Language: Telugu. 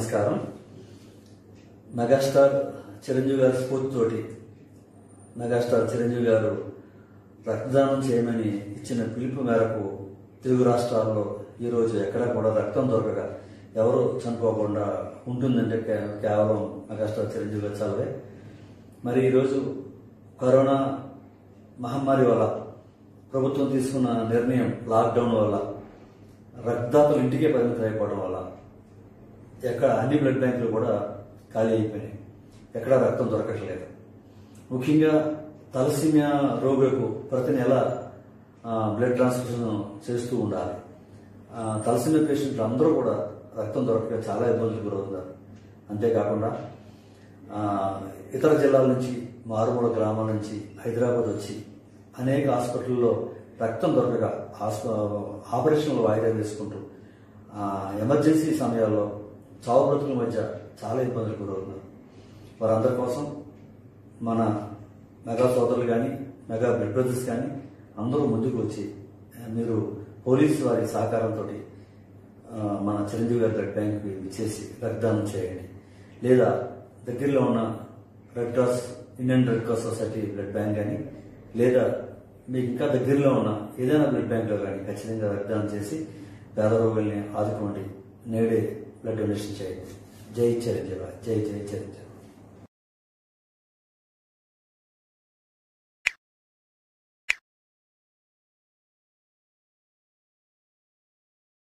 నమస్కారం మెగాస్టార్ చిరంజీవి గారి స్ఫూర్తితోటి మెగాస్టార్ చిరంజీవి గారు రక్తదానం చేయమని ఇచ్చిన పిలుపు మేరకు తెలుగు రాష్ట్రాల్లో ఈరోజు ఎక్కడ కూడా రక్తం దొరకక ఎవరు చనిపోకుండా ఉంటుందంటే కే- కేవలం మెగాస్టార్ చిరంజీవి గారి చలవే మరి ఈరోజు కరోనా మహమ్మారి వల్ల ప్రభుత్వం తీసుకున్న నిర్ణయం లాక్డౌన్ వల్ల రక్తదాతలు ఇంటికే పరిమితం అయిపోవడం వల్ల ఎక్కడ అన్ని బ్లడ్ బ్యాంకులు కూడా ఖాళీ అయిపోయినాయి ఎక్కడ రక్తం దొరకట్లేదు ముఖ్యంగా తలసీమియా రోగులకు ప్రతి నెల ఆ, బ్లడ్ ట్రాన్స్ఫ్యూషన్ చేస్తూ ఉండాలి ఆ, తలసీమియా పేషెంట్లు అందరూ కూడా రక్తం దొరకక చాలా ఇబ్బందులు గురవుతున్నారు అంతేకాకుండా ఆ, ఇతర జిల్లాల నుంచి మారుమూల గ్రామాల నుంచి హైదరాబాద్ వచ్చి అనేక హాస్పిటల్లో రక్తం దొరకక హాస్ప ఆపరేషన్లు వాయిదా వేసుకుంటూ ఆ, ఎమర్జెన్సీ సమయాల్లో చావు బ్రతుకుల మధ్య చాలా ఇబ్బందులు గురవుతున్నారు వారందరి కోసం మన మెగా సోదరులు కానీ మెగా బ్లడ్ బ్రదర్స్ కానీ అందరూ ముందుకు వచ్చి ఆ, మీరు పోలీసు వారి సహకారంతో మన చిరంజీవి గారి బ్లడ్ బ్యాంక్కి ఇచ్చేసి రక్తదానం చేయండి లేదా దగ్గరలో ఉన్న red cross Indian red cross society blood bank కానీ లేదా మీకు ఇంకా దగ్గరలో ఉన్న ఏదైనా బ్లడ్ బ్యాంక్లో కానీ ఖచ్చితంగా రక్తదానం చేసి పేద రోగుల్ని ఆదుకోండి నేడే బ్లడ్ డొనేషన్ చేయండి జై చిరంజీవి జై జై చిరంజీవి